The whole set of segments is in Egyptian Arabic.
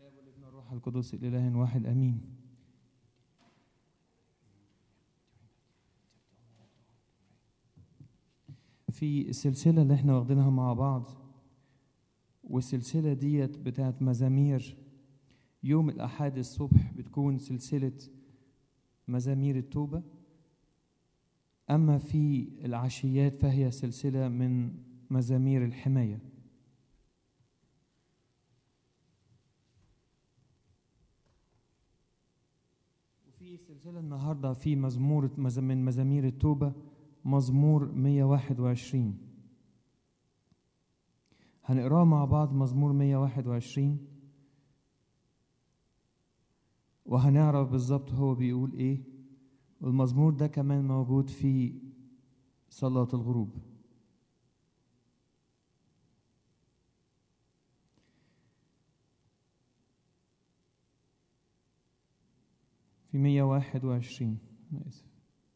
الروح القدس الإله واحد أمين في السلسلة اللي احنا واخدينها مع بعض والسلسلة ديت بتاعت مزامير يوم الأحد الصبح بتكون سلسلة مزامير التوبة أما في العشيات فهي سلسلة من مزامير الحماية وفي سلسلة النهاردة في مزمور مز- من مزامير التوبة مزمور 121 هنقراه مع بعض مزمور 121 وهنعرف بالظبط هو بيقول ايه والمزمور ده كمان موجود في صلاة الغروب في 121 أنا آسف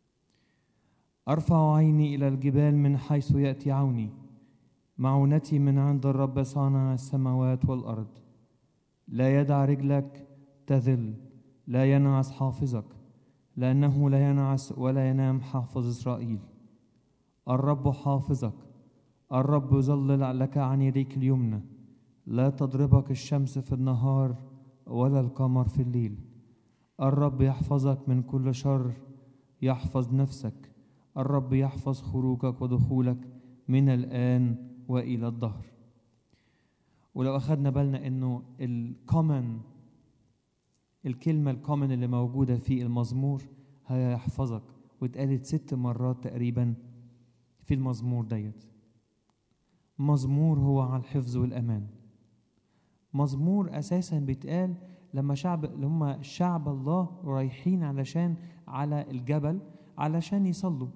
أرفع عيني إلى الجبال من حيث يأتي عوني معونتي من عند الرب صانع السماوات والأرض لا يدع رجلك تذل لا ينعس حافظك لأنه لا ينعس ولا ينام حافظ إسرائيل الرب حافظك الرب يظلل لك عن يديك اليمنى لا تضربك الشمس في النهار ولا القمر في الليل الرب يحفظك من كل شر يحفظ نفسك الرب يحفظ خروجك ودخولك من الآن وإلى الدهر ولو أخذنا بالنا إنه الكومن الكلمة الكومن اللي موجودة في المزمور هي يحفظك واتقالت ست مرات تقريبا في المزمور ديت مزمور هو على الحفظ والأمان مزمور أساسا بيتقال لما شعب لما شعب الله رايحين علشان على الجبل علشان يصلوا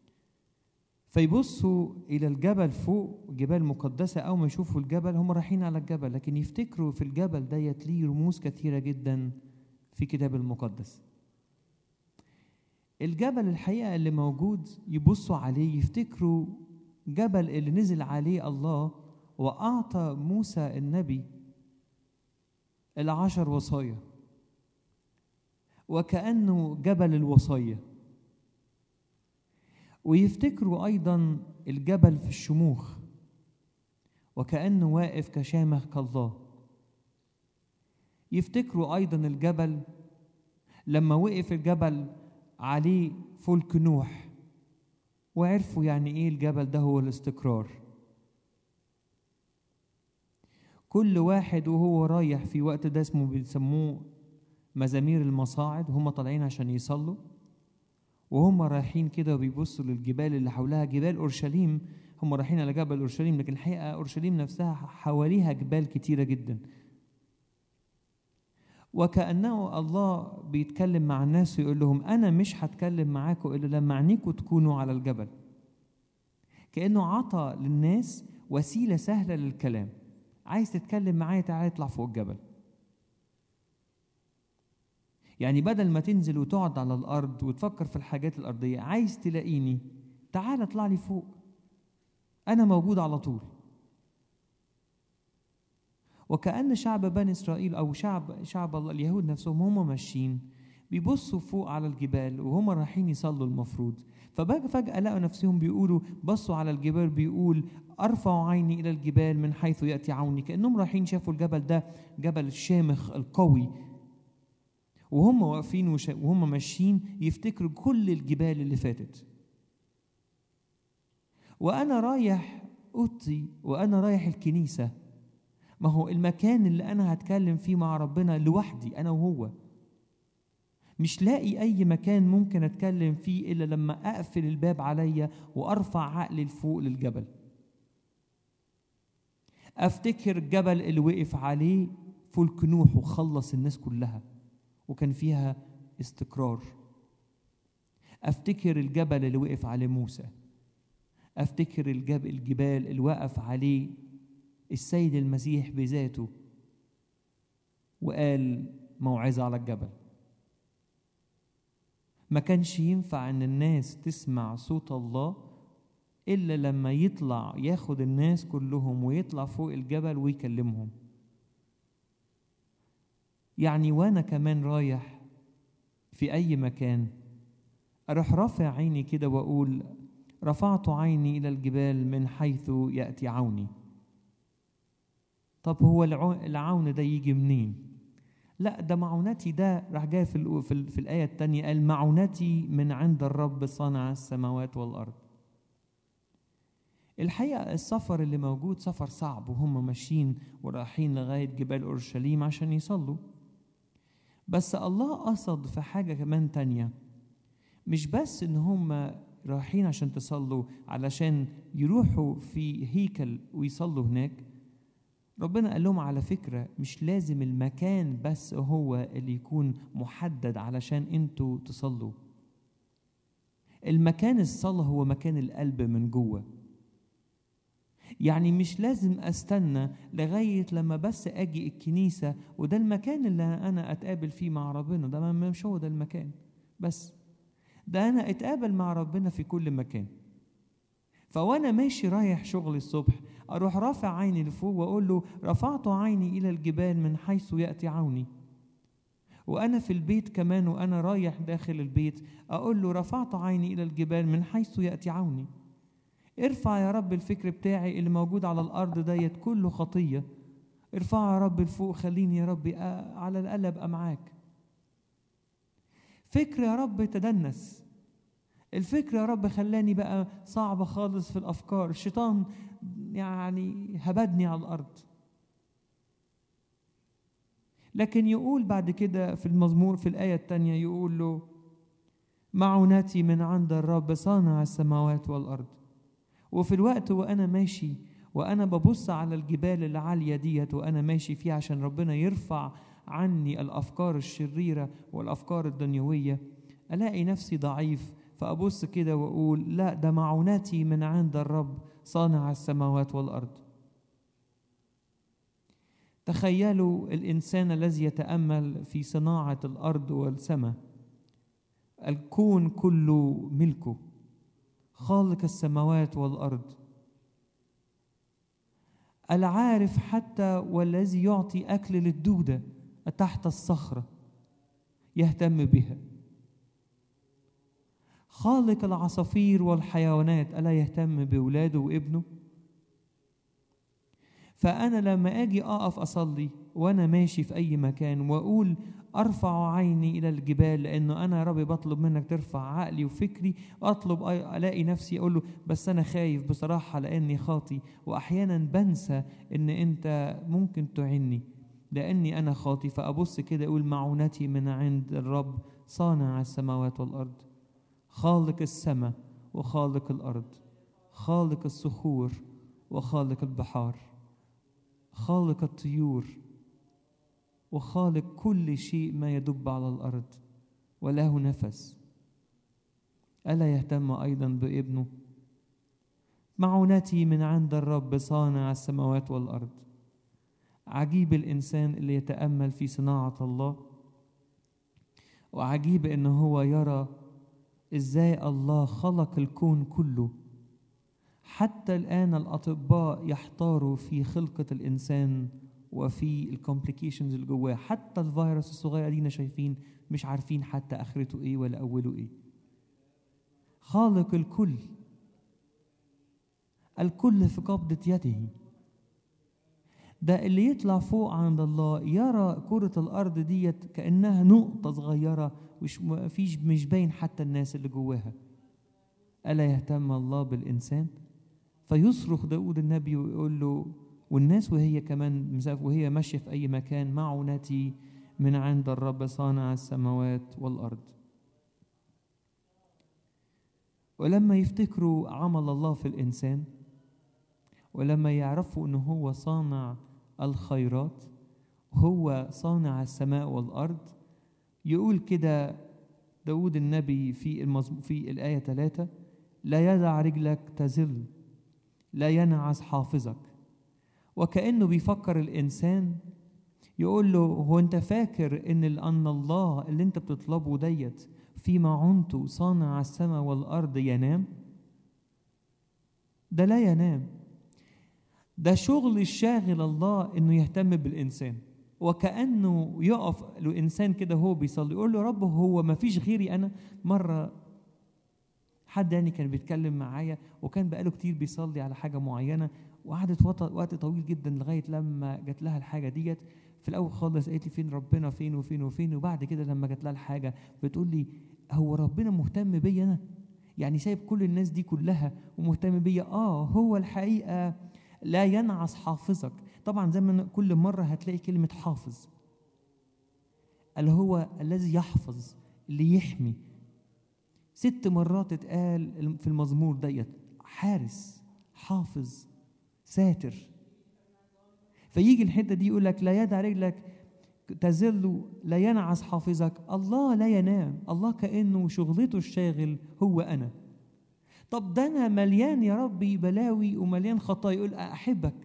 فيبصوا إلى الجبل فوق جبال مقدسة أول ما يشوفوا الجبل هم رايحين على الجبل لكن يفتكروا في الجبل ديت ليه رموز كثيرة جدا في كتاب المقدس الجبل الحقيقة اللي موجود يبصوا عليه يفتكروا جبل اللي نزل عليه الله وأعطى موسى النبي العشر وصايا وكأنه جبل الوصايا ويفتكروا أيضا الجبل في الشموخ وكأنه واقف كشامخ كالله يفتكروا أيضا الجبل لما وقف الجبل عليه فلك نوح وعرفوا يعني إيه الجبل ده هو الاستقرار كل واحد وهو رايح في وقت ده اسمه بيسموه مزامير المصاعد هم طالعين عشان يصلوا وهم رايحين كده وبيبصوا للجبال اللي حولها جبال اورشليم هم رايحين على جبل اورشليم لكن الحقيقه اورشليم نفسها حواليها جبال كتيره جدا وكانه الله بيتكلم مع الناس ويقول لهم انا مش هتكلم معاكم الا لما عينيكم تكونوا على الجبل كانه عطى للناس وسيله سهله للكلام عايز تتكلم معايا تعالى اطلع فوق الجبل يعني بدل ما تنزل وتقعد على الارض وتفكر في الحاجات الارضيه عايز تلاقيني تعال اطلع لي فوق انا موجود على طول وكأن شعب بني إسرائيل أو شعب شعب الله اليهود نفسهم هم ماشيين بيبصوا فوق على الجبال وهم رايحين يصلوا المفروض فبقى فجأة لقوا نفسهم بيقولوا بصوا على الجبال بيقول أرفع عيني إلى الجبال من حيث يأتي عوني كأنهم رايحين شافوا الجبل ده جبل الشامخ القوي وهم واقفين وش... وهم ماشيين يفتكروا كل الجبال اللي فاتت وأنا رايح أوضتي وأنا رايح الكنيسة ما هو المكان اللي أنا هتكلم فيه مع ربنا لوحدي أنا وهو مش لاقي أي مكان ممكن أتكلم فيه إلا لما أقفل الباب عليا وأرفع عقلي لفوق للجبل أفتكر الجبل اللي وقف عليه فلك نوح وخلص الناس كلها وكان فيها استقرار أفتكر الجبل اللي وقف عليه موسى أفتكر الجبل الجبال اللي وقف عليه السيد المسيح بذاته وقال موعظة على الجبل ما كانش ينفع ان الناس تسمع صوت الله الا لما يطلع ياخد الناس كلهم ويطلع فوق الجبل ويكلمهم يعني وانا كمان رايح في اي مكان اروح رافع عيني كده واقول رفعت عيني الى الجبال من حيث ياتي عوني طب هو العون ده يجي منين لا ده معونتي ده راح جاي في ال في, ال في الايه الثانيه قال معونتي من عند الرب صانع السماوات والارض الحقيقه السفر اللي موجود سفر صعب وهم ماشيين ورايحين لغايه جبال اورشليم عشان يصلوا بس الله قصد في حاجه كمان تانيه مش بس ان هم رايحين عشان تصلوا علشان يروحوا في هيكل ويصلوا هناك ربنا قال لهم على فكرة مش لازم المكان بس هو اللي يكون محدد علشان انتوا تصلوا المكان الصلاة هو مكان القلب من جوه يعني مش لازم استنى لغاية لما بس اجي الكنيسة وده المكان اللي انا اتقابل فيه مع ربنا ده مش هو ده المكان بس ده انا اتقابل مع ربنا في كل مكان فوانا ماشي رايح شغل الصبح اروح رافع عيني لفوق واقول له رفعت عيني الى الجبال من حيث ياتي عوني وانا في البيت كمان وانا رايح داخل البيت اقول له رفعت عيني الى الجبال من حيث ياتي عوني ارفع يا رب الفكر بتاعي اللي موجود على الارض ديت كله خطيه ارفعه يا رب لفوق خليني يا رب على الاقل ابقى معاك فكر يا رب تدنس الفكر يا رب خلاني بقى صعبة خالص في الأفكار الشيطان يعني هبدني على الأرض لكن يقول بعد كده في المزمور في الآية الثانية يقول له معونتي من عند الرب صانع السماوات والأرض وفي الوقت وأنا ماشي وأنا ببص على الجبال العالية ديت وأنا ماشي فيها عشان ربنا يرفع عني الأفكار الشريرة والأفكار الدنيوية ألاقي نفسي ضعيف فأبص كده وأقول لا ده معونتي من عند الرب صانع السماوات والأرض تخيلوا الإنسان الذي يتأمل في صناعة الأرض والسماء الكون كله ملكه خالق السماوات والأرض العارف حتى والذي يعطي أكل للدودة تحت الصخرة يهتم بها خالق العصافير والحيوانات ألا يهتم بولاده وابنه فأنا لما أجي أقف أصلي وأنا ماشي في أي مكان وأقول أرفع عيني إلى الجبال لأنه أنا يا ربي بطلب منك ترفع عقلي وفكري أطلب ألاقي نفسي أقول له بس أنا خايف بصراحة لأني خاطي وأحيانا بنسى إن أنت ممكن تعني لأني أنا خاطي فأبص كده أقول معونتي من عند الرب صانع السماوات والأرض خالق السماء وخالق الأرض خالق الصخور وخالق البحار خالق الطيور وخالق كل شيء ما يدب على الأرض وله نفس ألا يهتم أيضا بابنه معونتي من عند الرب صانع السماوات والأرض عجيب الإنسان اللي يتأمل في صناعة الله وعجيب إن هو يرى إزاي الله خلق الكون كله حتى الآن الأطباء يحتاروا في خلقة الإنسان وفي الكومبليكيشنز اللي جواه حتى الفيروس الصغير دينا شايفين مش عارفين حتى آخرته إيه ولا أوله إيه خالق الكل الكل في قبضة يده ده اللي يطلع فوق عند الله يرى كرة الأرض ديت كأنها نقطة صغيرة مش فيش مش باين حتى الناس اللي جواها ألا يهتم الله بالإنسان فيصرخ داود النبي ويقول له والناس وهي كمان وهي ماشية في أي مكان معونتي من عند الرب صانع السماوات والأرض ولما يفتكروا عمل الله في الإنسان ولما يعرفوا أنه هو صانع الخيرات هو صانع السماء والأرض يقول كده داود النبي في المزم... في الآية ثلاثة لا يدع رجلك تزل لا ينعس حافظك وكأنه بيفكر الإنسان يقول له هو أنت فاكر إن أن الله اللي أنت بتطلبه ديت في معونته صانع السماء والأرض ينام ده لا ينام ده شغل الشاغل الله إنه يهتم بالإنسان وكانه يقف له انسان كده هو بيصلي يقول له رب هو ما فيش غيري انا مره حد يعني كان بيتكلم معايا وكان بقاله كتير بيصلي على حاجه معينه وقعدت وقت وقت طويل جدا لغايه لما جات لها الحاجه ديت في الاول خالص قالت لي فين ربنا فين وفين وفين وبعد كده لما جات لها الحاجه بتقول لي هو ربنا مهتم بيا انا يعني سايب كل الناس دي كلها ومهتم بيا اه هو الحقيقه لا ينعس حافظك طبعا زي ما كل مره هتلاقي كلمه حافظ اللي هو الذي يحفظ اللي يحمي ست مرات اتقال في المزمور ديت حارس حافظ ساتر فيجي الحته دي يقول لك لا يدع رجلك تزل لا ينعس حافظك الله لا ينام الله كانه شغلته الشاغل هو انا طب ده انا مليان يا ربي بلاوي ومليان خطايا يقول احبك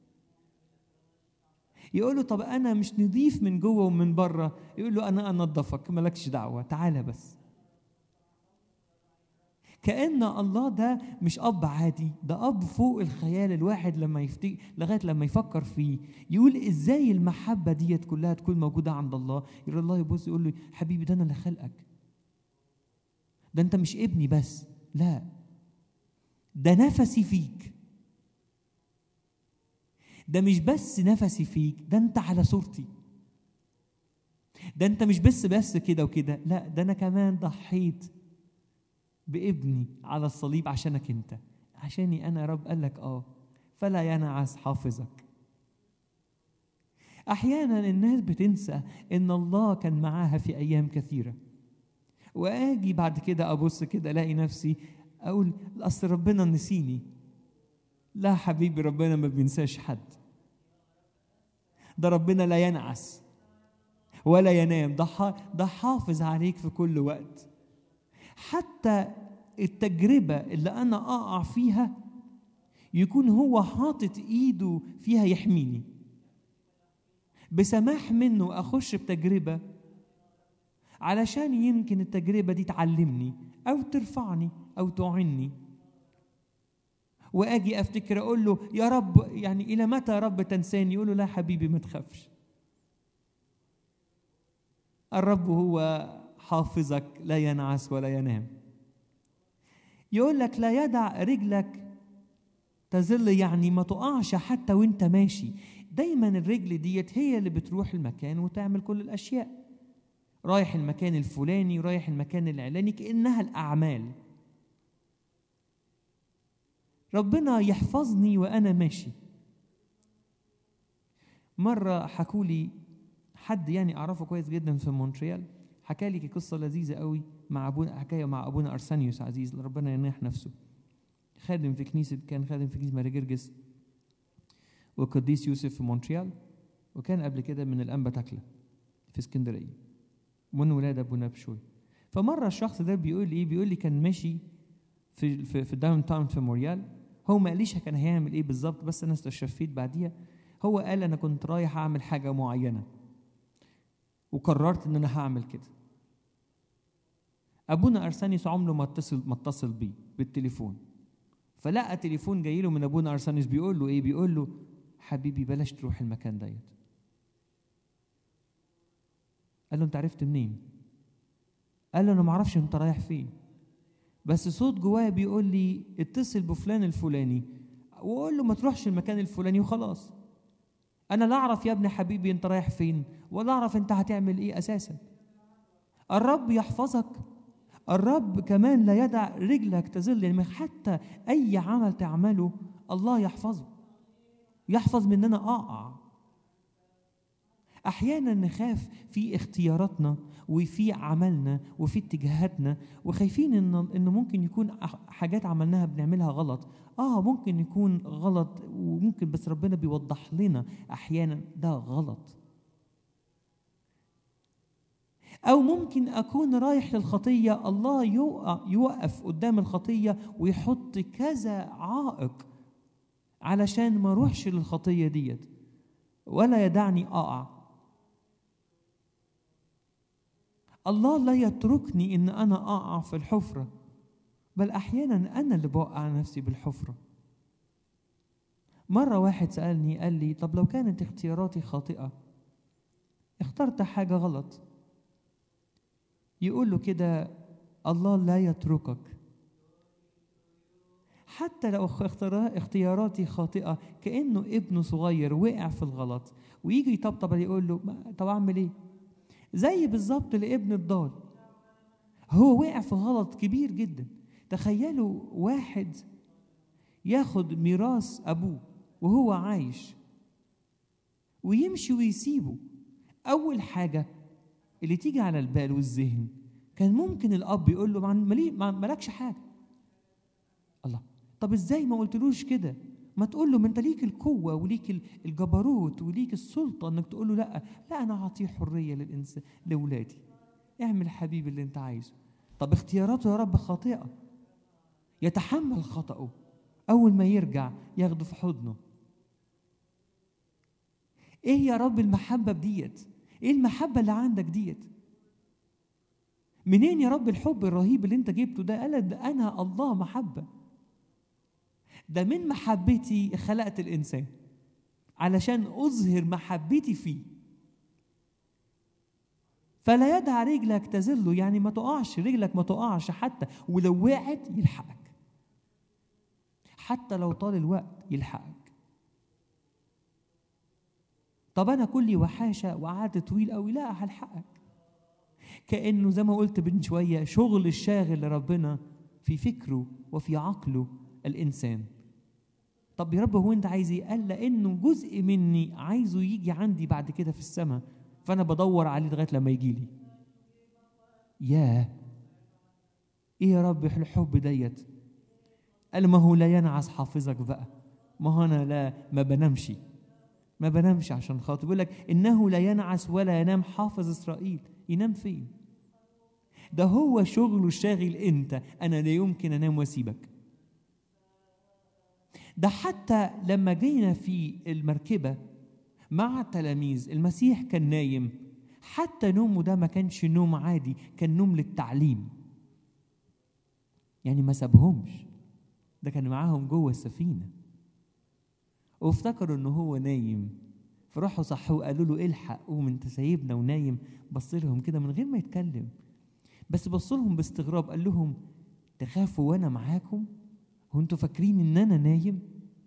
يقول له طب انا مش نضيف من جوه ومن بره يقول له انا انضفك مالكش دعوه تعالى بس كأن الله ده مش أب عادي ده أب فوق الخيال الواحد لما يفتك لغاية لما يفكر فيه يقول إزاي المحبة ديت كلها تكون موجودة عند الله يقول الله يبص يقول له حبيبي ده أنا اللي خلقك ده أنت مش ابني بس لا ده نفسي فيك ده مش بس نفسي فيك ده أنت على صورتي ده أنت مش بس بس كده وكده لا ده أنا كمان ضحيت بابني على الصليب عشانك انت عشاني انا يا رب قال لك اه فلا ينعس حافظك احيانا الناس بتنسى ان الله كان معاها في ايام كثيره واجي بعد كده ابص كده الاقي نفسي اقول اصل ربنا نسيني لا حبيبي ربنا ما بينساش حد ده ربنا لا ينعس ولا ينام ده ده حافظ عليك في كل وقت حتى التجربة اللي أنا أقع فيها يكون هو حاطط إيده فيها يحميني بسماح منه أخش بتجربة علشان يمكن التجربة دي تعلمني أو ترفعني أو تعني وأجي أفتكر أقول له يا رب يعني إلى متى يا رب تنساني يقول له لا حبيبي ما تخافش الرب هو حافظك لا ينعس ولا ينام يقول لك لا يدع رجلك تزل يعني ما تقعش حتى وانت ماشي دايما الرجل ديت هي اللي بتروح المكان وتعمل كل الاشياء رايح المكان الفلاني رايح المكان العلاني كانها الاعمال ربنا يحفظني وانا ماشي مره حكوا لي حد يعني اعرفه كويس جدا في مونتريال حكى لي قصة لذيذة قوي مع أبونا حكاية مع أبونا أرسانيوس عزيز ربنا ينيح نفسه خادم في كنيسة كان خادم في كنيسة ماري جرجس وقديس يوسف في مونتريال وكان قبل كده من الأنبا تاكلة في اسكندرية من ولاد أبونا بشوي فمرة الشخص ده بيقول لي إيه بيقول لي كان ماشي في في, في داون تاون في موريال هو ما قاليش كان هيعمل إيه بالظبط بس أنا استشفيت بعديها هو قال أنا كنت رايح أعمل حاجة معينة وقررت ان انا هعمل كده ابونا ارسانيوس عمره ما اتصل ما اتصل بيه بالتليفون فلقى تليفون جاي له من ابونا ارسانيوس بيقول له ايه بيقول له حبيبي بلاش تروح المكان ديت قال له انت عرفت منين قال له انا ما اعرفش انت رايح فين بس صوت جوايا بيقول لي اتصل بفلان الفلاني وقول له ما تروحش المكان الفلاني وخلاص انا لا اعرف يا ابن حبيبي انت رايح فين ولا اعرف انت هتعمل ايه اساسا الرب يحفظك الرب كمان لا يدع رجلك تزل يعني حتى اي عمل تعمله الله يحفظه يحفظ مننا اقع احيانا نخاف في اختياراتنا وفي عملنا وفي اتجاهاتنا وخايفين ان انه ممكن يكون حاجات عملناها بنعملها غلط اه ممكن يكون غلط وممكن بس ربنا بيوضح لنا احيانا ده غلط او ممكن اكون رايح للخطيه الله يوقف قدام الخطيه ويحط كذا عائق علشان ما اروحش للخطيه ديت ولا يدعني اقع الله لا يتركني ان انا اقع في الحفره بل احيانا انا اللي بوقع نفسي بالحفره مره واحد سالني قال لي طب لو كانت اختياراتي خاطئه اخترت حاجة غلط يقول له كده الله لا يتركك حتى لو اخترا- اختياراتي خاطئة كأنه ابنه صغير وقع في الغلط ويجي يطبطب عليه يقول له "ما- طب أعمل إيه؟ زي بالظبط لابن الضال هو وقع في غلط كبير جدا تخيلوا واحد ياخد ميراث أبوه وهو عايش ويمشي ويسيبه أول حاجة اللي تيجي على البال والذهن كان ممكن الأب يقول له "ما- مالي- ما- مالكش حاجة الله طب ازاي ما قلتلوش كده ما تقول له ما انت ليك القوه وليك ال- الجبروت وليك السلطه انك تقول له لا لا انا هعطيه حريه للانسان لاولادي اعمل حبيبي اللي انت عايزه طب اختياراته يا رب خاطئه يتحمل خطأه اول ما يرجع ياخده في حضنه ايه يا رب المحبه بديت ايه المحبه اللي عندك ديت منين يا رب الحب الرهيب اللي انت جبته ده قال ده انا الله محبه ده من محبتي خلقت الانسان علشان اظهر محبتي فيه فلا يدع رجلك تزله يعني ما تقعش رجلك ما تقعش حتى ولو وقعت يلحقك حتى لو طال الوقت يلحقك طب انا كلي وحاشه وقعدت طويل قوي لا هلحقك كانه زي ما قلت من شويه شغل الشاغل لربنا في فكره وفي عقله الانسان طب يا رب هو انت عايز ايه قال لانه جزء مني عايزه يجي عندي بعد كده في السماء فانا بدور عليه لغايه لما يجي لي ياه ايه يا رب الحب ديت قال ما هو لا ينعس حافظك بقى ما هو انا لا ما بنامش ما بنامش عشان خاطر بيقول لك انه لا ينعس ولا ينام حافظ اسرائيل ينام فين ده هو شغله الشاغل انت انا لا يمكن انام واسيبك ده حتى لما جينا في المركبه مع التلاميذ المسيح كان نايم حتى نومه ده ما كانش نوم عادي كان نوم للتعليم يعني ما سابهمش ده كان معاهم جوه السفينه وافتكروا ان هو نايم فراحوا صحوه قالوا له الحق قوم انت سايبنا ونايم بص لهم كده من غير ما يتكلم بس بص لهم باستغراب قال لهم تخافوا وانا معاكم هو انتوا فاكرين ان انا نايم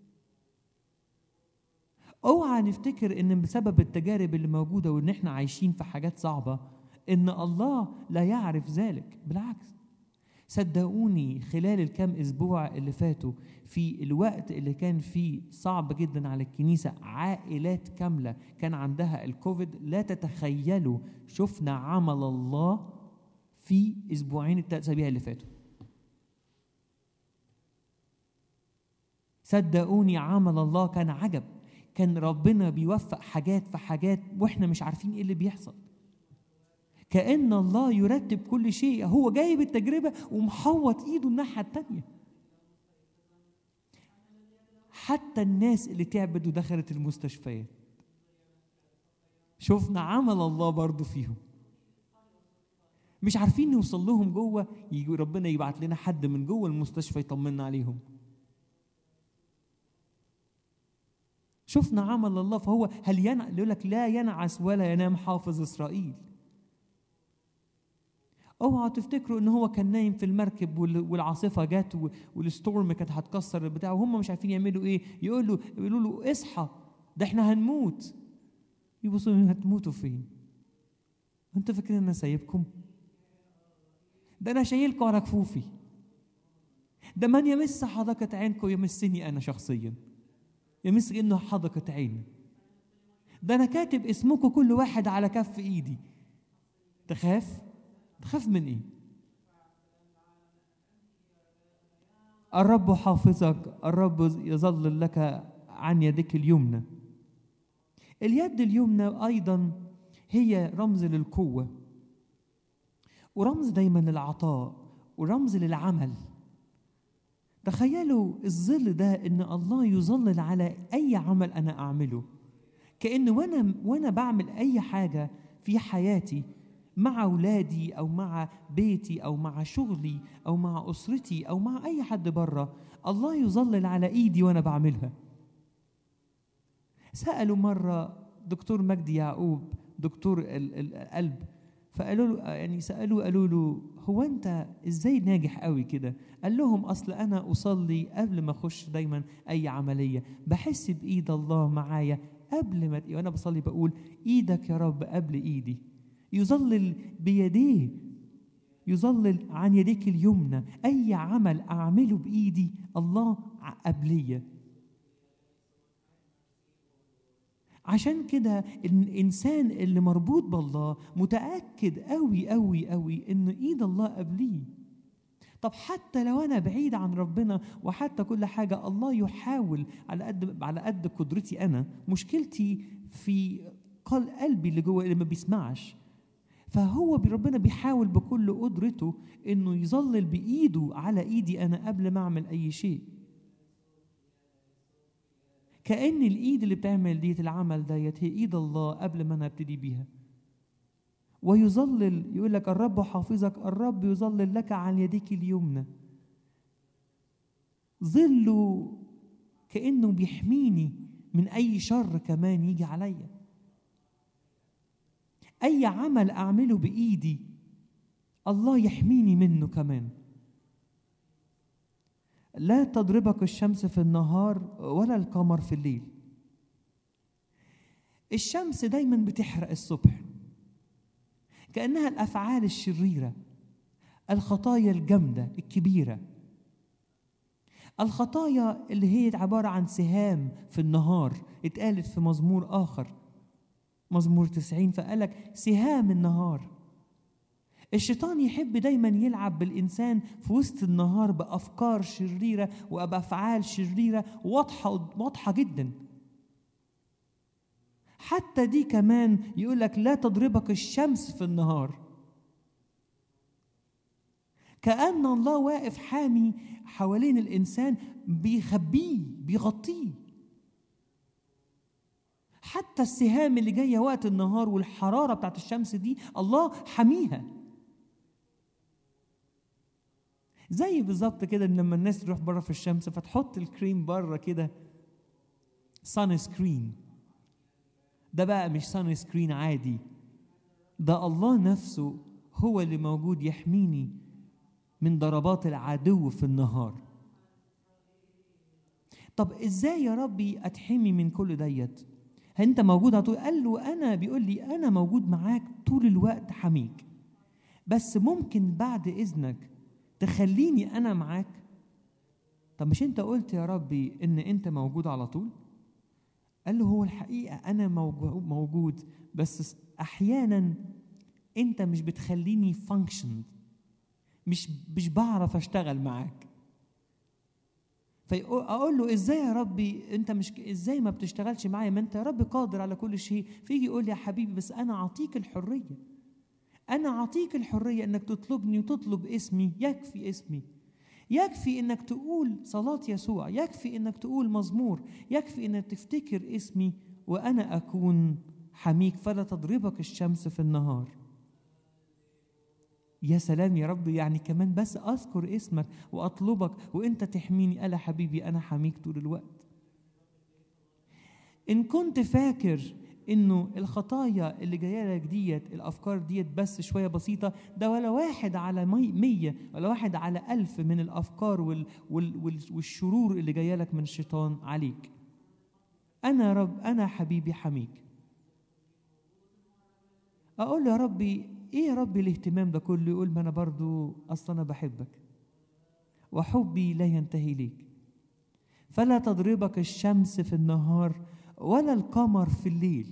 اوعى نفتكر ان بسبب التجارب اللي موجوده وان احنا عايشين في حاجات صعبه ان الله لا يعرف ذلك بالعكس صدقوني خلال الكام اسبوع اللي فاتوا في الوقت اللي كان فيه صعب جدا على الكنيسه عائلات كامله كان عندها الكوفيد لا تتخيلوا شفنا عمل الله في اسبوعين الثلاث اسابيع اللي فاتوا صدقوني عمل الله كان عجب كان ربنا بيوفق حاجات في حاجات واحنا مش عارفين ايه اللي بيحصل كأن الله يرتب كل شيء هو جايب التجربة ومحوط ايده الناحية التانية حتى الناس اللي تعبت ودخلت المستشفيات شفنا عمل الله برضو فيهم مش عارفين نوصل لهم جوه يجي ربنا يبعت لنا حد من جوه المستشفى يطمنا عليهم شفنا عمل الله فهو هل ينع يقول لك لا ينعس ولا ينام حافظ اسرائيل اوعوا تفتكروا ان هو كان نايم في المركب وال- والعاصفه جت و- والستورم كانت هتكسر البتاع وهم مش عارفين يعملوا ايه يقول له يقولوا له اصحى ده احنا هنموت يبصوا لهم، هتموتوا فين انتوا فاكرين ان انا سايبكم ده انا شايلكم على كفوفي ده من يمس حدقة عينكم يمسني انا شخصيا يمس انه حدقة عين ده انا كاتب اسمكم كل واحد على كف ايدي تخاف تخاف من ايه الرب حافظك الرب يظل لك عن يدك اليمنى اليد اليمنى ايضا هي رمز للقوه ورمز دايما للعطاء ورمز للعمل تخيلوا الظل ده ان الله يظلل على اي عمل انا اعمله كان وانا وانا بعمل اي حاجه في حياتي مع اولادي او مع بيتي او مع شغلي او مع اسرتي او مع اي حد بره الله يظلل على ايدي وانا بعملها سالوا مره دكتور مجدي يعقوب دكتور ال- القلب فقالوا له يعني سالوه قالوا له هو انت ازاي ناجح قوي كده قال لهم اصل انا اصلي قبل ما اخش دايما اي عمليه بحس بايد الله معايا قبل ما وانا بصلي بقول ايدك يا رب قبل ايدي يظلل بيديه يظلل عن يديك اليمنى اي عمل اعمله بايدي الله ع- قبليه عشان كده الانسان اللي مربوط بالله متاكد قوي قوي قوي ان ايد الله قبليه طب حتى لو انا بعيد عن ربنا وحتى كل حاجه الله يحاول على قد على قد قدرتي انا مشكلتي في قل قلبي اللي جوه اللي ما بيسمعش فهو بي- ربنا بيحاول بكل قدرته انه يظلل بايده على ايدي انا قبل ما اعمل اي شيء كأن الإيد اللي بتعمل ديت العمل ديت هي إيد الله قبل ما أنا أبتدي بيها ويظلل يقول لك الرب حافظك الرب يظلل لك عن يديك اليمنى ظله كأنه بيحميني من أي شر كمان يجي عليا أي عمل أعمله بإيدي الله يحميني منه كمان لا تضربك الشمس في النهار ولا القمر في الليل الشمس دايما بتحرق الصبح كأنها الأفعال الشريرة الخطايا الجامدة الكبيرة الخطايا اللي هي عبارة عن سهام في النهار اتقالت في مزمور آخر مزمور تسعين فقالك سهام النهار الشيطان يحب دايما يلعب بالإنسان في وسط النهار بأفكار شريرة وبأفعال شريرة واضحة واضحة جدا حتى دي كمان يقول لك لا تضربك الشمس في النهار كأن الله واقف حامي حوالين الإنسان بيخبيه بيغطيه حتى السهام اللي جاية وقت النهار والحرارة بتاعت الشمس دي الله حميها زي بالظبط كده إن لما الناس تروح بره في الشمس فتحط الكريم بره كده سان سكرين ده بقى مش سان سكرين عادي ده الله نفسه هو اللي موجود يحميني من ضربات العدو في النهار طب ازاي يا ربي اتحمي من كل ديت انت موجود على طول قال له انا بيقول لي انا موجود معاك طول الوقت حميك بس ممكن بعد اذنك تخليني انا معاك طب مش انت قلت يا ربي ان انت موجود على طول قال له هو الحقيقه انا موجو- موجود بس احيانا انت مش بتخليني فانكشن مش مش بعرف اشتغل معاك فاقول له ازاي يا ربي انت مش ازاي ما بتشتغلش معايا ما انت يا رب قادر على كل شيء فيجي يقول لي يا حبيبي بس انا اعطيك الحريه انا اعطيك الحريه انك تطلبني وتطلب اسمي يكفي اسمي يكفي انك تقول صلاه يسوع يكفي انك تقول مزمور يكفي انك تفتكر اسمي وانا اكون حميك فلا تضربك الشمس في النهار يا سلام يا رب يعني كمان بس اذكر اسمك واطلبك وانت تحميني الا حبيبي انا حميك طول الوقت ان كنت فاكر انه الخطايا اللي جايه لك ديت الافكار ديت بس شويه بسيطه ده ولا واحد على مي- مية ولا واحد على ألف من الافكار وال وال وال والشرور اللي جايه لك من الشيطان عليك انا رب انا حبيبي حميك اقول له يا ربي ايه يا ربي الاهتمام ده كله يقول ما انا برضو اصلا انا بحبك وحبي لا ينتهي ليك فلا تضربك الشمس في النهار ولا القمر في الليل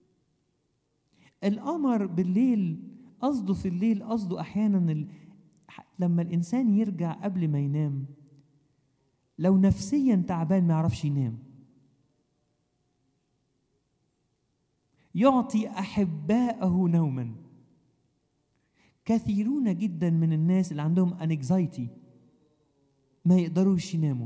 القمر بالليل قصده في الليل قصده احيانا ال... لما الانسان يرجع قبل ما ينام لو نفسيا تعبان ما يعرفش ينام يعطي احباءه نوما كثيرون جدا من الناس اللي عندهم انكزايتي ما يقدروش يناموا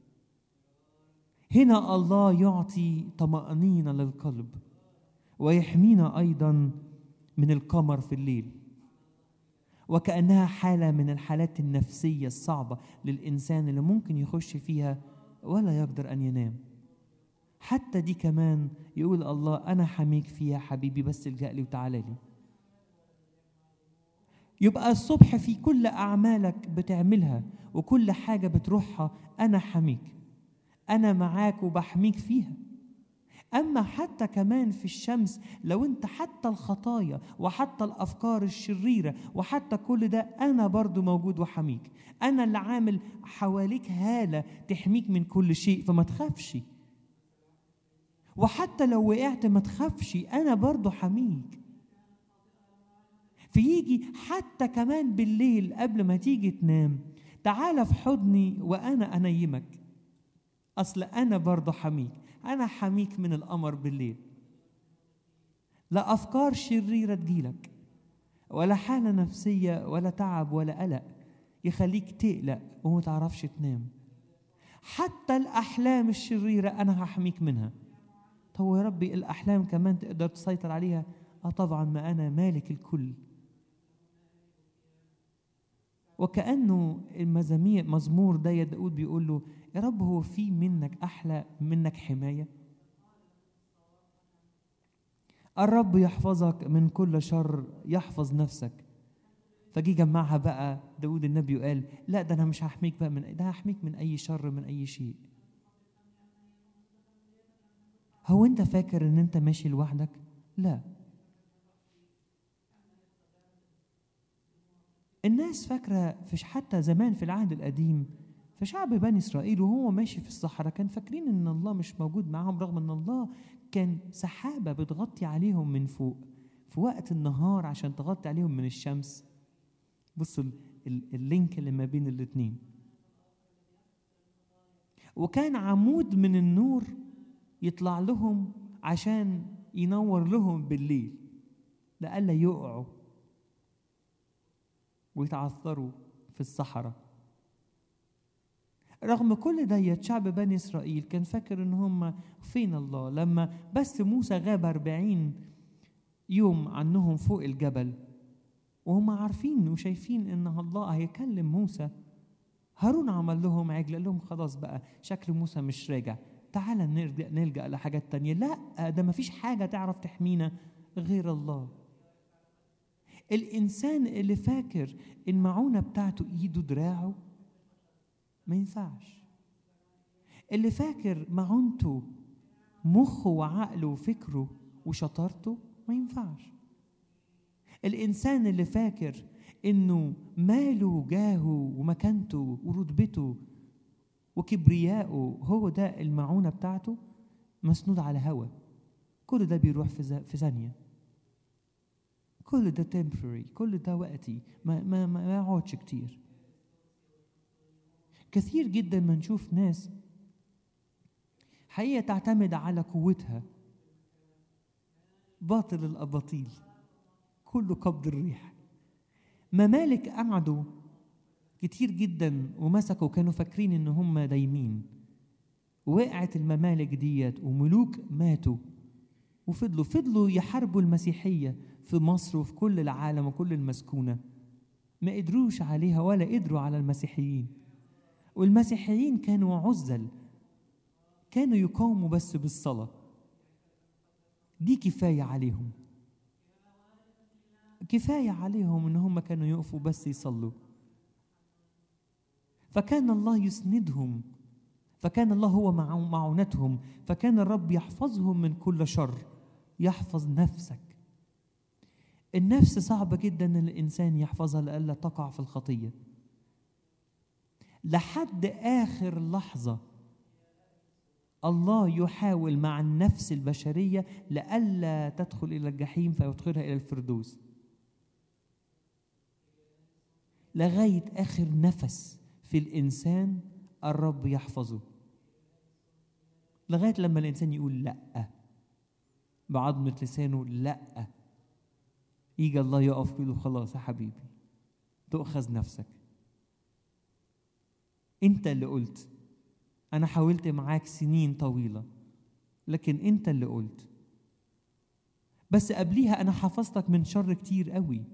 هنا الله يعطي طمأنينة للقلب ويحمينا أيضا من القمر في الليل وكأنها حالة من الحالات النفسية الصعبة للإنسان اللي ممكن يخش فيها ولا يقدر أن ينام حتى دي كمان يقول الله انا حميك فيها حبيبي بس الجأ لي وتعالى لي يبقى الصبح في كل اعمالك بتعملها وكل حاجه بتروحها انا حميك انا معاك وبحميك فيها اما حتى كمان في الشمس لو انت حتى الخطايا وحتى الافكار الشريره وحتى كل ده انا برضو موجود وحميك انا اللي عامل حواليك هاله تحميك من كل شيء فما تخافش وحتى لو وقعت ما تخافش انا برضو حميك فيجي حتى كمان بالليل قبل ما تيجي تنام تعال في حضني وانا انيمك اصل انا برضو حميك انا حميك من القمر بالليل لا افكار شريره تجيلك ولا حاله نفسيه ولا تعب ولا قلق يخليك تقلق وما تعرفش تنام حتى الاحلام الشريره انا هحميك منها طب يا ربي الاحلام كمان تقدر تسيطر عليها اه طبعا ما انا مالك الكل وكانه المزامير مزمور ده داود بيقول له يا رب هو في منك احلى منك حمايه الرب يحفظك من كل شر يحفظ نفسك فجي جمعها بقى داود النبي وقال لا ده انا مش هحميك بقى من ده هحميك من اي شر من اي شيء هو انت فاكر ان انت ماشي لوحدك لا الناس فاكره في حتى زمان في العهد القديم في شعب بني اسرائيل وهو ماشي في الصحراء كان فاكرين ان الله مش موجود معاهم رغم ان الله كان سحابه بتغطي عليهم من فوق في وقت النهار عشان تغطي عليهم من الشمس بصوا اللينك اللي ما بين الاثنين وكان عمود من النور يطلع لهم عشان ينور لهم بالليل لئلا يقعوا ويتعثروا في الصحراء رغم كل ده شعب بني إسرائيل كان فاكر إن هم فين الله لما بس موسى غاب أربعين يوم عنهم فوق الجبل وهم عارفين وشايفين إن الله هيكلم موسى هارون عمل لهم عجل قال لهم خلاص بقى شكل موسى مش راجع تعال نلجأ, نلجأ لحاجات تانية لا ده مفيش حاجة تعرف تحمينا غير الله الإنسان اللي فاكر المعونة بتاعته إيده دراعه ما ينفعش اللي فاكر معونته مخه وعقله وفكره وشطارته ما ينفعش الإنسان اللي فاكر إنه ماله وجاهه ومكانته ورتبته وكبرياءه هو ده المعونة بتاعته مسنود على هوا كل ده بيروح في في ثانية كل ده temporary كل ده وقتي ما ما ما يقعدش كتير كثير جدا ما نشوف ناس حقيقة تعتمد على قوتها باطل الأباطيل كله قبض الريح ممالك قعدوا كتير جدا ومسكوا كانوا فاكرين ان هم دايمين وقعت الممالك ديت وملوك ماتوا وفضلوا فضلوا يحاربوا المسيحية في مصر وفي كل العالم وكل المسكونة ما قدروش عليها ولا قدروا على المسيحيين والمسيحيين كانوا عزل كانوا يقاوموا بس بالصلاة دي كفاية عليهم كفاية عليهم إن هم كانوا يقفوا بس يصلوا فكان الله يسندهم فكان الله هو معونتهم فكان الرب يحفظهم من كل شر يحفظ نفسك النفس صعبة جدا ان الانسان يحفظها لئلا تقع في الخطية لحد اخر لحظة الله يحاول مع النفس البشرية لئلا تدخل الى الجحيم فيدخلها الى الفردوس لغاية اخر نفس في الانسان الرب يحفظه لغايه لما الانسان يقول لا بعظمه لسانه لا يجي الله يقف يقول له خلاص يا حبيبي تؤخذ نفسك انت اللي قلت انا حاولت معاك سنين طويله لكن انت اللي قلت بس قبليها انا حفظتك من شر كتير قوي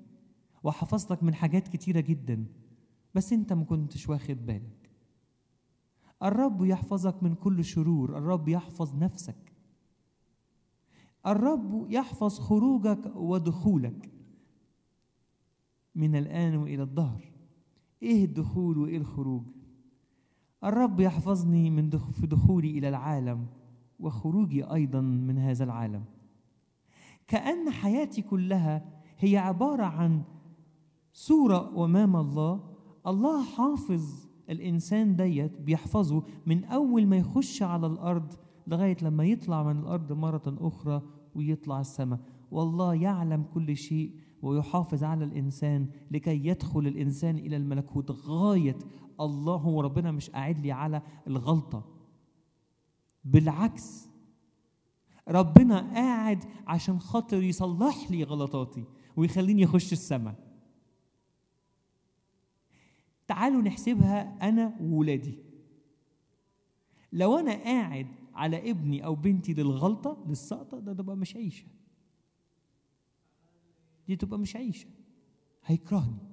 وحفظتك من حاجات كتيره جدا بس انت ما كنتش واخد بالك الرب يحفظك من كل شرور الرب يحفظ نفسك الرب يحفظ خروجك ودخولك من الآن وإلى الدهر إيه الدخول وإيه الخروج الرب يحفظني من دخ في دخولي إلى العالم وخروجي أيضا من هذا العالم كأن حياتي كلها هي عبارة عن صورة أمام الله الله حافظ الإنسان ديت بيحفظه من أول ما يخش على الأرض لغاية لما يطلع من الأرض مرة أخرى ويطلع السماء والله يعلم كل شيء ويحافظ على الإنسان لكي يدخل الإنسان إلى الملكوت غاية الله هو ربنا مش قاعد لي على الغلطة بالعكس ربنا قاعد عشان خاطر يصلح لي غلطاتي ويخليني اخش السماء تعالوا نحسبها انا وولادي لو انا قاعد على ابني او بنتي للغلطه للسقطه ده تبقى مش عيشه دي تبقى مش عيشه هيكرهني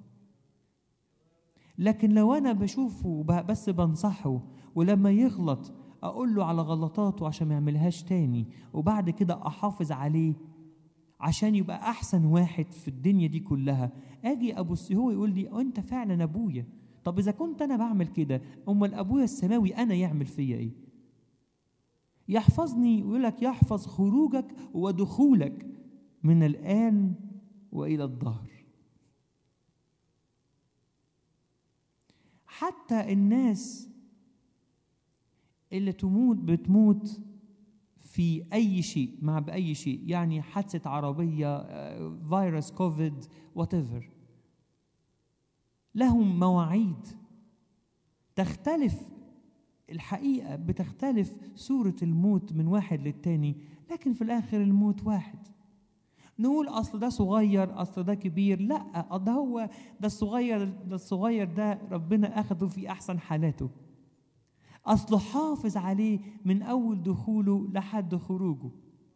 لكن لو انا بشوفه بس بنصحه ولما يغلط اقول له على غلطاته عشان ما يعملهاش تاني وبعد كده احافظ عليه عشان يبقى احسن واحد في الدنيا دي كلها اجي ابص هو يقول لي انت فعلا ابويا طب اذا كنت انا بعمل كده امال ابويا السماوي انا يعمل فيا ايه يحفظني ويقول لك يحفظ خروجك ودخولك من الان والى الظهر حتى الناس اللي تموت بتموت في اي شيء مع باي شيء يعني حادثه عربيه فيروس كوفيد وات لهم مواعيد تختلف الحقيقه بتختلف صوره الموت من واحد للتاني لكن في الاخر الموت واحد نقول اصل ده صغير اصل ده كبير لا ده هو ده الصغير ده الصغير ده ربنا اخده في احسن حالاته اصله حافظ عليه من اول دخوله لحد خروجه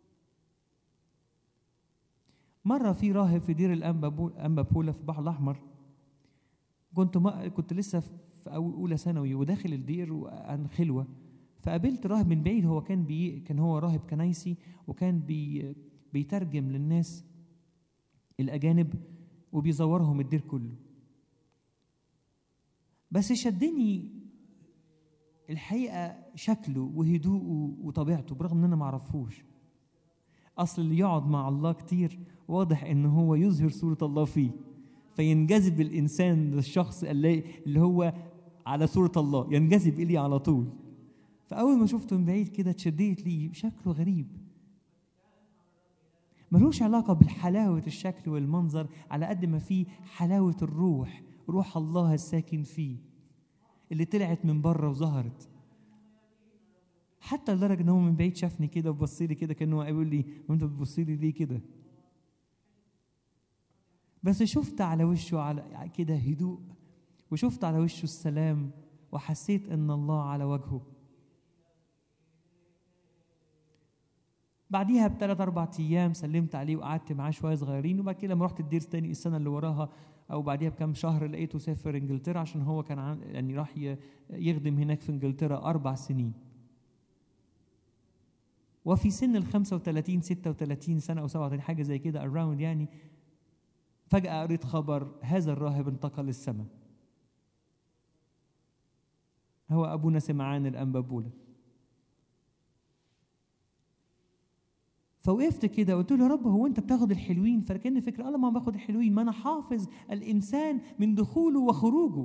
مره في راهب في دير الانبا بولا في البحر الاحمر كنت ما كنت لسه في اولى ثانوي وداخل الدير عن خلوه فقابلت راهب من بعيد هو كان بي كان هو راهب كنايسي وكان بي بيترجم للناس الاجانب وبيزورهم الدير كله بس شدني الحقيقه شكله وهدوءه وطبيعته برغم ان انا ما اعرفوش اصل اللي يقعد مع الله كتير واضح ان هو يظهر صوره الله فيه فينجذب الانسان للشخص اللي هو على صوره الله ينجذب اليه على طول فاول ما شفته من بعيد كده اتشديت ليه شكله غريب ملوش علاقة بالحلاوة الشكل والمنظر على قد ما فيه حلاوة الروح روح الله الساكن فيه اللي طلعت من بره وظهرت حتى لدرجة ان هو من بعيد شافني كده وبص لي كده كانه يقول لي وانت بتبص لي ليه كده بس شفت على وشه على كده هدوء وشفت على وشه السلام وحسيت ان الله على وجهه بعديها بثلاث اربع ايام سلمت عليه وقعدت معاه شويه صغيرين وبعد كده لما رحت الدير تاني السنه اللي وراها او بعديها بكام شهر لقيته سافر انجلترا عشان هو كان عن يعني راح يخدم هناك في انجلترا اربع سنين وفي سن ال 35 36 سنه او 37 حاجه زي كده اراوند يعني فجاه قريت خبر هذا الراهب انتقل للسماء هو ابونا سمعان الانبابوله فوقفت كده وقلت له يا رب هو انت بتاخد الحلوين فكان فكره الله ما باخد الحلوين ما انا حافظ الانسان من دخوله وخروجه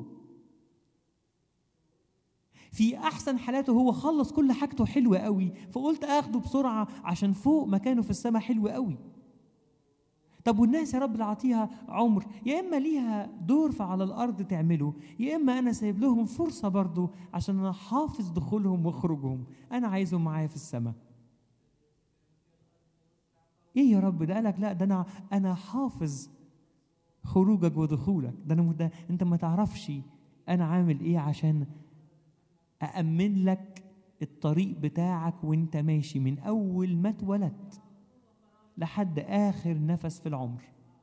في احسن حالاته هو خلص كل حاجته حلوه قوي فقلت اخده بسرعه عشان فوق مكانه في السماء حلو قوي طب والناس يا رب اللي عطيها عمر يا اما ليها دور على الارض تعمله يا اما انا سايب لهم فرصه برضو عشان انا حافظ دخولهم وخروجهم انا عايزهم معايا في السماء ايه يا رب ده قالك لا ده انا انا حافظ خروجك ودخولك ده انا ده انت ما تعرفش انا عامل ايه عشان أأمن لك الطريق بتاعك وانت ماشي من أول ما اتولدت لحد آخر نفس في العمر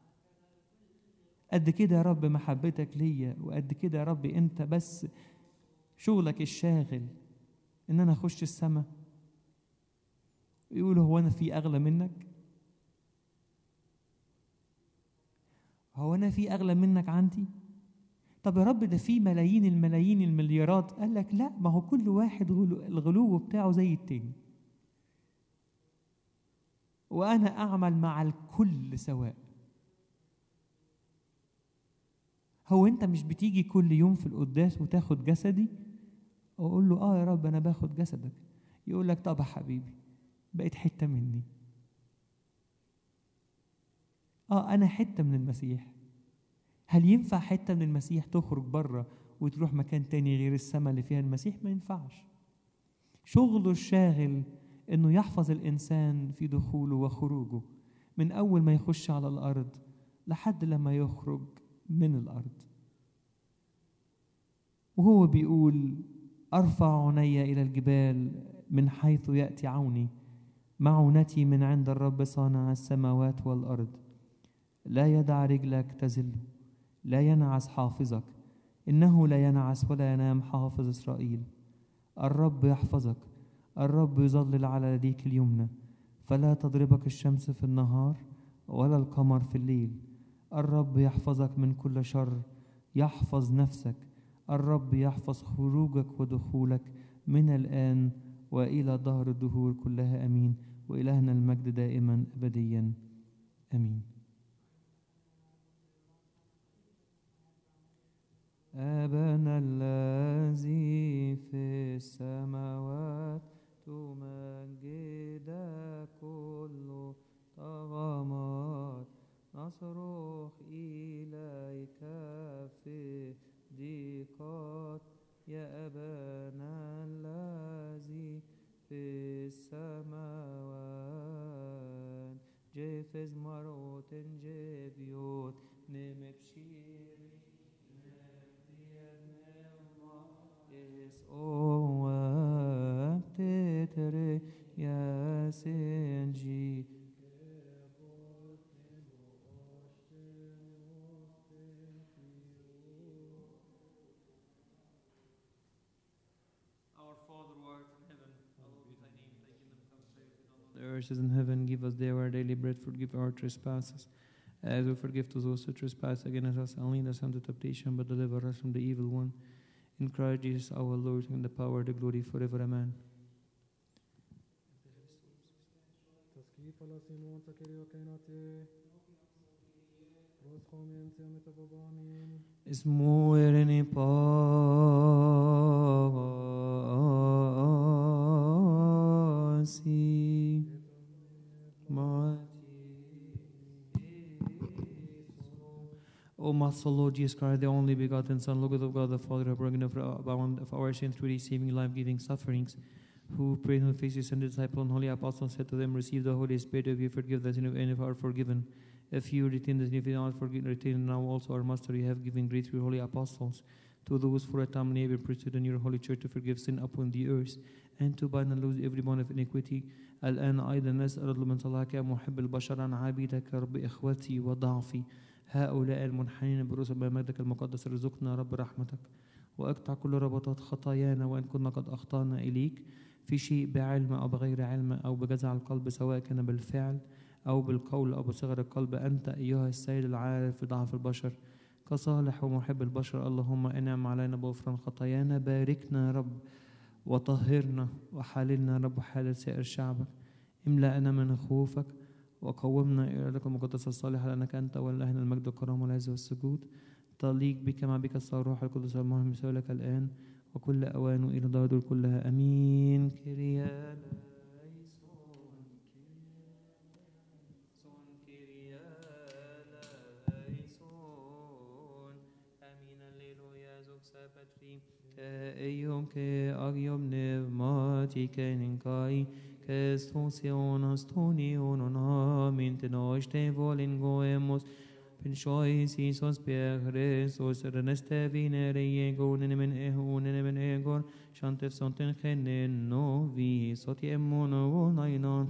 قد كده يا رب محبتك ليا وقد كده يا رب انت بس شغلك الشاغل ان انا اخش السماء يقولوا هو انا في اغلى منك هو انا في اغلى منك عندي طب يا رب ده في ملايين الملايين المليارات قال لك لا ما هو كل واحد غلو الغلو بتاعه زي التاني وانا اعمل مع الكل سواء هو انت مش بتيجي كل يوم في القداس وتاخد جسدي اقول له اه يا رب انا باخد جسدك يقول لك طب يا حبيبي بقيت حته مني اه انا حته من المسيح هل ينفع حته من المسيح تخرج بره وتروح مكان تاني غير السماء اللي فيها المسيح ما ينفعش شغله الشاغل انه يحفظ الانسان في دخوله وخروجه من اول ما يخش على الارض لحد لما يخرج من الارض وهو بيقول ارفع عيني الى الجبال من حيث ياتي عوني معونتي من عند الرب صانع السماوات والارض لا يدع رجلك تزل لا ينعس حافظك انه لا ينعس ولا ينام حافظ اسرائيل الرب يحفظك الرب يظلل على يديك اليمنى فلا تضربك الشمس في النهار ولا القمر في الليل الرب يحفظك من كل شر يحفظ نفسك الرب يحفظ خروجك ودخولك من الآن وإلى ظهر الدهور كلها أمين وإلهنا المجد دائما أبديا أمين أبانا الذي في السماوات تمجد كل طغمات نصرخ إليك في ضيقات يا أبانا الذي في السماوات جفز مروت جبيوت نمبشيري اوه تتري يا سنجي Our Father who art in heaven, hallowed be thy name, thy kingdom come, thy will be done on The earth is in heaven, give us there our daily bread, forgive our trespasses, as we forgive to those who trespass against us, and lead us into temptation, but deliver us from the evil one. In Christ Jesus our Lord, and the power, the glory forever, amen. Taskif alla Simon Zakaria Kainate. Roscomen Semetababamin. اسمه إرني باسي O Master Lord Jesus Christ, the only begotten Son, Lord of God, the Father, who broken of, abound of our sins through receiving life-giving sufferings, who prayed on the faces and disciples and holy apostles said to them, Receive the Holy Spirit, if you forgive the sin of any of are forgiven. If you retain the sin of not forgiven, retain now also our Master, you have given great through holy apostles to those for a time labor priesthood in your holy church to forgive sin upon the earth and to bind and loose every bond of iniquity الآن أيضا نسأل من صلاحك يا محب البشر عن عبيدك يا رب إخوتي وضعفي هؤلاء المنحنين برسل مجدك المقدس ارزقنا يا رب رحمتك واقطع كل ربطات خطايانا وإن كنا قد أخطأنا إليك في شيء بعلم أو بغير علم أو بجزع القلب سواء كان بالفعل أو بالقول أو بصغر القلب أنت أيها السيد العارف في ضعف البشر كصالح ومحب البشر اللهم انعم علينا بغفران خطايانا باركنا يا رب وطهرنا وحللنا يا رب حال سائر شعبك املأنا من خوفك وقومنا إلى لك المقدس الصالح لأنك أنت ولهنا المجد والكرم والعز والسجود تليق بك مع بك الصاروح القدس المهم لك الآن وكل أوان إلى دار كلها أمين كريا Son Kyrie eleison. Amin alleluia zoxa patri. Ke eiom ke agiom pneumati ke ninkai. Ke stosion astonion on amin te nos te volin goemos. Pensiois Isos per Christus reneste vinere egonen men ehonen men egor. Shantef sonten chenen novi soti emmono nainon.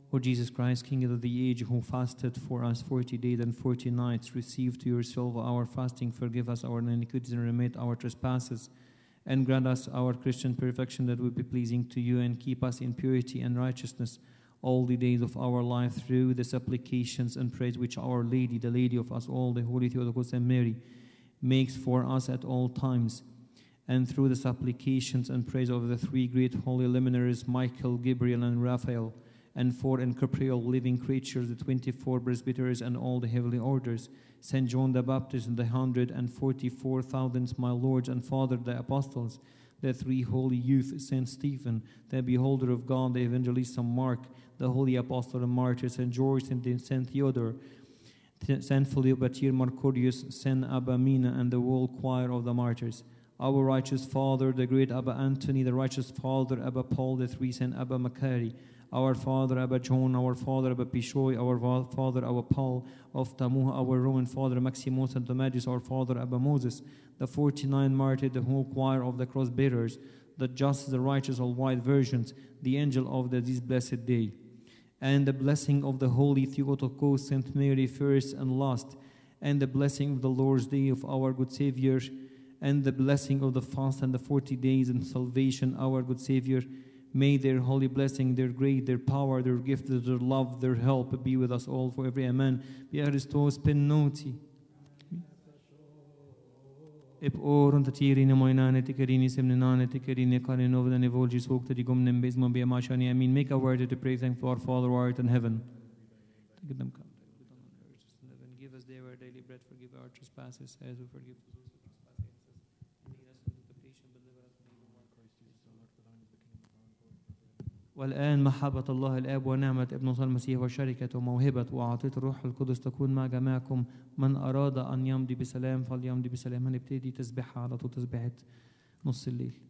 O Jesus Christ, King of the age, who fasted for us forty days and forty nights, receive to yourself our fasting, forgive us our iniquities, and remit our trespasses, and grant us our Christian perfection that will be pleasing to you, and keep us in purity and righteousness all the days of our life through the supplications and prayers which Our Lady, the Lady of us all, the Holy Theotokos and Mary, makes for us at all times and through the supplications and praise of the three great holy luminaries, Michael, Gabriel, and Raphael, and four incorporeal living creatures, the 24 presbyteries, and all the heavenly orders, St. John the Baptist, and the 144,000, my lords and father, the apostles, the three holy youth, St. Stephen, the beholder of God, the evangelist St. Mark, the holy apostle and martyr, St. George, and St. Theodore, St. Philibatier Marcorius, St. Abamina, and the whole choir of the martyrs our righteous father, the great Abba Anthony, the righteous father, Abba Paul, the three Saint Abba Macari, our father, Abba John, our father, Abba Pishoy, our va- father, Abba Paul of Tamuha, our Roman father, Maximus and Tomadius, our father, Abba Moses, the 49 martyrs, the whole choir of the cross bearers, the just, the righteous, all white virgins, the angel of the, this blessed day, and the blessing of the holy Theotokos, Saint Mary, first and last, and the blessing of the Lord's day of our good Savior and the blessing of the fast and the 40 days and salvation, our good Savior. May their holy blessing, their grace, their power, their gift, their love, their help be with us all for every amen. Be Christos penoti. Ep orun të tjeri në mojnane të kërini sem në nane të kërini ka në novë dhe në volgjis hok të digum në mbezma be mashani amin. Make a word to pray thank for our Father who art in heaven. Take them come. Give us day our daily bread, forgive our trespasses as we forgive those who trespass against us. And lead us into temptation, but deliver us from evil. والآن محبة الله الآب ونعمة ابن صلى المسيح وشركة وموهبة وعطية الروح القدس تكون مع جميعكم من أراد أن يمضي بسلام فليمضي بسلام هنبتدي تسبيحة على طول تسبيحة نص الليل